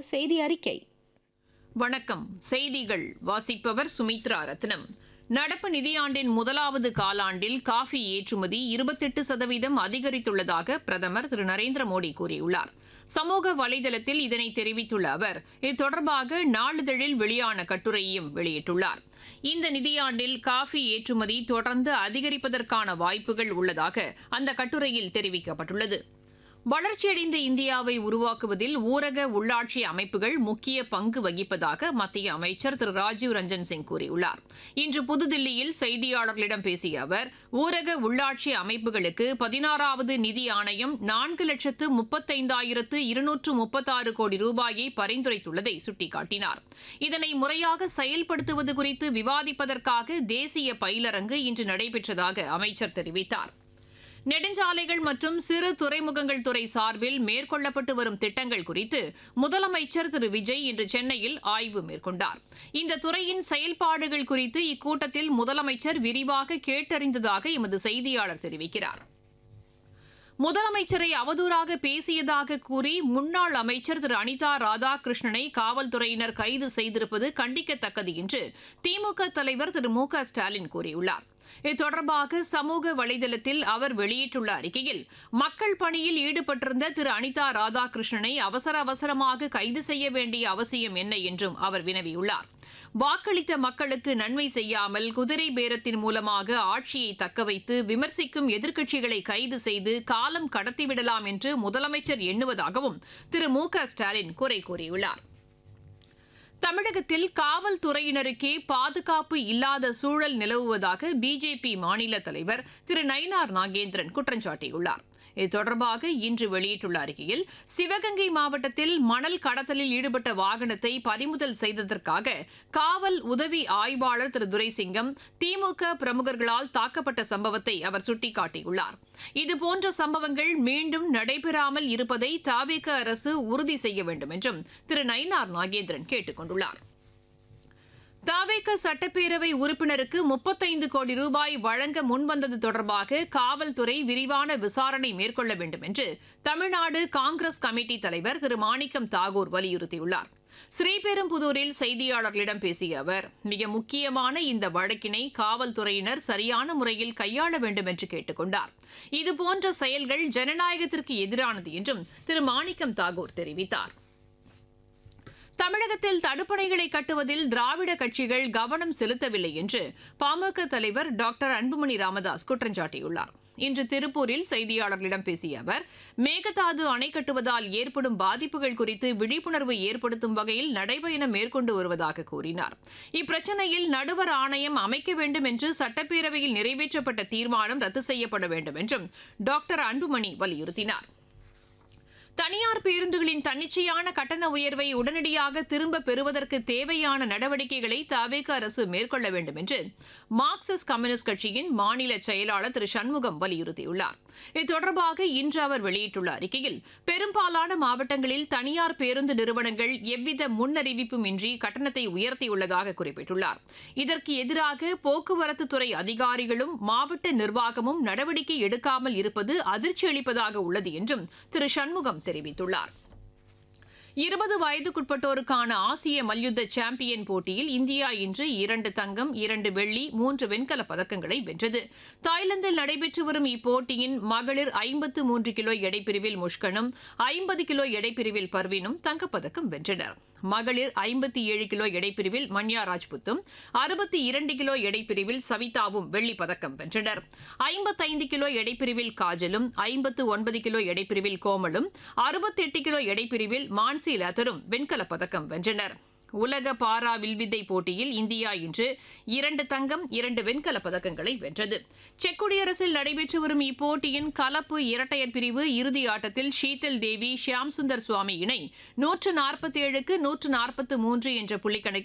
செய்தி அறிக்கை வணக்கம் செய்திகள் வாசிப்பவர் சுமித்ரா ரத்னம் நடப்பு நிதியாண்டின் முதலாவது காலாண்டில் காஃபி ஏற்றுமதி இருபத்தெட்டு சதவீதம் அதிகரித்துள்ளதாக பிரதமர் திரு நரேந்திர மோடி கூறியுள்ளார் சமூக வலைதளத்தில் இதனை தெரிவித்துள்ள அவர் இது தொடர்பாக நாளிதழில் வெளியான கட்டுரையையும் வெளியிட்டுள்ளார் இந்த நிதியாண்டில் காஃபி ஏற்றுமதி தொடர்ந்து அதிகரிப்பதற்கான வாய்ப்புகள் உள்ளதாக அந்த கட்டுரையில் தெரிவிக்கப்பட்டுள்ளது வளர்ச்சியடைந்த இந்தியாவை உருவாக்குவதில் ஊரக உள்ளாட்சி அமைப்புகள் முக்கிய பங்கு வகிப்பதாக மத்திய அமைச்சர் திரு ராஜீவ் ரஞ்சன் சிங் கூறியுள்ளார் இன்று புதுதில்லியில் செய்தியாளர்களிடம் பேசிய அவர் ஊரக உள்ளாட்சி அமைப்புகளுக்கு பதினாறாவது நிதி ஆணையம் நான்கு லட்சத்து முப்பத்தைந்தாயிரத்து இருநூற்று முப்பத்தாறு கோடி ரூபாயை பரிந்துரைத்துள்ளதை சுட்டிக்காட்டினார் இதனை முறையாக செயல்படுத்துவது குறித்து விவாதிப்பதற்காக தேசிய பயிலரங்கு இன்று நடைபெற்றதாக அமைச்சர் தெரிவித்தார் நெடுஞ்சாலைகள் மற்றும் சிறு துறைமுகங்கள் துறை சார்பில் மேற்கொள்ளப்பட்டு வரும் திட்டங்கள் குறித்து முதலமைச்சர் திரு விஜய் இன்று சென்னையில் ஆய்வு மேற்கொண்டார் இந்த துறையின் செயல்பாடுகள் குறித்து இக்கூட்டத்தில் முதலமைச்சர் விரிவாக கேட்டறிந்ததாக எமது செய்தியாளர் தெரிவிக்கிறார் முதலமைச்சரை அவதூறாக பேசியதாக கூறி முன்னாள் அமைச்சர் திரு அனிதா ராதாகிருஷ்ணனை காவல்துறையினர் கைது செய்திருப்பது கண்டிக்கத்தக்கது என்று திமுக தலைவர் திரு மு க ஸ்டாலின் கூறியுள்ளார் இது தொடர்பாக சமூக வலைதளத்தில் அவர் வெளியிட்டுள்ள அறிக்கையில் மக்கள் பணியில் ஈடுபட்டிருந்த திரு அனிதா ராதாகிருஷ்ணனை அவசர அவசரமாக கைது செய்ய வேண்டிய அவசியம் என்ன என்றும் அவர் வினவியுள்ளார் வாக்களித்த மக்களுக்கு நன்மை செய்யாமல் குதிரை பேரத்தின் மூலமாக ஆட்சியை தக்கவைத்து விமர்சிக்கும் எதிர்க்கட்சிகளை கைது செய்து காலம் கடத்திவிடலாம் என்று முதலமைச்சர் எண்ணுவதாகவும் திரு மு க ஸ்டாலின் குறை கூறியுள்ளார் தமிழகத்தில் காவல்துறையினருக்கே பாதுகாப்பு இல்லாத சூழல் நிலவுவதாக பிஜேபி மாநில தலைவர் திரு நயினார் நாகேந்திரன் குற்றம் சாட்டியுள்ளார் இது தொடர்பாக இன்று வெளியிட்டுள்ள அறிக்கையில் சிவகங்கை மாவட்டத்தில் மணல் கடத்தலில் ஈடுபட்ட வாகனத்தை பறிமுதல் செய்ததற்காக காவல் உதவி ஆய்வாளர் திரு துரைசிங்கம் திமுக பிரமுகர்களால் தாக்கப்பட்ட சம்பவத்தை அவர் சுட்டிக்காட்டியுள்ளார் இதுபோன்ற சம்பவங்கள் மீண்டும் நடைபெறாமல் இருப்பதை தாவேக அரசு உறுதி செய்ய வேண்டும் என்றும் திரு நயினார் நாகேந்திரன் கேட்டுக் கொண்டுள்ளார் தாவேக சட்டப்பேரவை உறுப்பினருக்கு முப்பத்தைந்து கோடி ரூபாய் வழங்க முன்வந்தது தொடர்பாக காவல்துறை விரிவான விசாரணை மேற்கொள்ள வேண்டும் என்று தமிழ்நாடு காங்கிரஸ் கமிட்டி தலைவர் திரு மாணிக்கம் தாகூர் வலியுறுத்தியுள்ளார் ஸ்ரீபெரும்புதூரில் செய்தியாளர்களிடம் பேசிய அவர் மிக முக்கியமான இந்த வழக்கினை காவல்துறையினர் சரியான முறையில் கையாள வேண்டும் என்று கேட்டுக் கொண்டார் இதுபோன்ற செயல்கள் ஜனநாயகத்திற்கு எதிரானது என்றும் திரு மாணிக்கம் தாகூர் தெரிவித்தார் தமிழகத்தில் தடுப்பணைகளை கட்டுவதில் திராவிட கட்சிகள் கவனம் செலுத்தவில்லை என்று பாமக தலைவர் டாக்டர் அன்புமணி ராமதாஸ் குற்றம் சாட்டியுள்ளார் இன்று திருப்பூரில் செய்தியாளர்களிடம் பேசிய அவர் மேகதாது அணை கட்டுவதால் ஏற்படும் பாதிப்புகள் குறித்து விழிப்புணர்வு ஏற்படுத்தும் வகையில் நடைபயணம் மேற்கொண்டு வருவதாக கூறினார் இப்பிரச்சனையில் நடுவர் ஆணையம் அமைக்க வேண்டும் என்று சட்டப்பேரவையில் நிறைவேற்றப்பட்ட தீர்மானம் ரத்து செய்யப்பட வேண்டும் என்றும் டாக்டர் அன்புமணி வலியுறுத்தினார் தனியார் பேருந்துகளின் தன்னிச்சையான கட்டண உயர்வை உடனடியாக திரும்ப பெறுவதற்கு தேவையான நடவடிக்கைகளை தவேக அரசு மேற்கொள்ள வேண்டும் என்று மார்க்சிஸ்ட் கம்யூனிஸ்ட் கட்சியின் மாநில செயலாளர் திரு சண்முகம் வலியுறுத்தியுள்ளார் இது தொடர்பாக இன்று அவர் வெளியிட்டுள்ள அறிக்கையில் பெரும்பாலான மாவட்டங்களில் தனியார் பேருந்து நிறுவனங்கள் எவ்வித முன்னறிவிப்பும் இன்றி கட்டணத்தை உயர்த்தியுள்ளதாக குறிப்பிட்டுள்ளார் இதற்கு எதிராக போக்குவரத்து துறை அதிகாரிகளும் மாவட்ட நிர்வாகமும் நடவடிக்கை எடுக்காமல் இருப்பது அதிர்ச்சி அளிப்பதாக உள்ளது என்றும் திரு சண்முகம் தெரிவித்துள்ளார் இருபது வயதுக்குட்பட்டோருக்கான ஆசிய மல்யுத்த சாம்பியன் போட்டியில் இந்தியா இன்று இரண்டு தங்கம் இரண்டு வெள்ளி மூன்று வெண்கலப் பதக்கங்களை வென்றது தாய்லாந்தில் நடைபெற்று வரும் இப்போட்டியின் மகளிர் ஐம்பத்து மூன்று கிலோ எடைப்பிரிவில் முஷ்கனும் ஐம்பது கிலோ எடைப்பிரிவில் பர்வீனும் தங்கப்பதக்கம் வென்றனர் மகளிர் ஐம்பத்தி ஏழு கிலோ எடைப்பிரிவில் மன்யா ராஜ்புத்தும் அறுபத்தி இரண்டு கிலோ எடைப்பிரிவில் சவிதாவும் வெள்ளிப் பதக்கம் வென்றனர் ஐம்பத்தைந்து கிலோ எடைப்பிரிவில் காஜலும் ஐம்பத்து ஒன்பது கிலோ எடைப்பிரிவில் கோமலும் அறுபத்தெட்டு கிலோ எடைப்பிரிவில் மான்சி லதரும் வெண்கலப் பதக்கம் வென்றனர் உலக பாரா வில்வித்தை போட்டியில் இந்தியா இன்று இரண்டு தங்கம் இரண்டு வெண்கலப் பதக்கங்களை வென்றது செக் குடியரசில் நடைபெற்று வரும் இப்போட்டியின் கலப்பு இரட்டையர் பிரிவு இறுதி ஆட்டத்தில் ஷீதல் தேவி ஷியாம் சுந்தர் சுவாமி இணை நூற்று நாற்பத்தி ஏழுக்கு நூற்று நாற்பத்து மூன்று என்ற புள்ளிக்கணக்கில்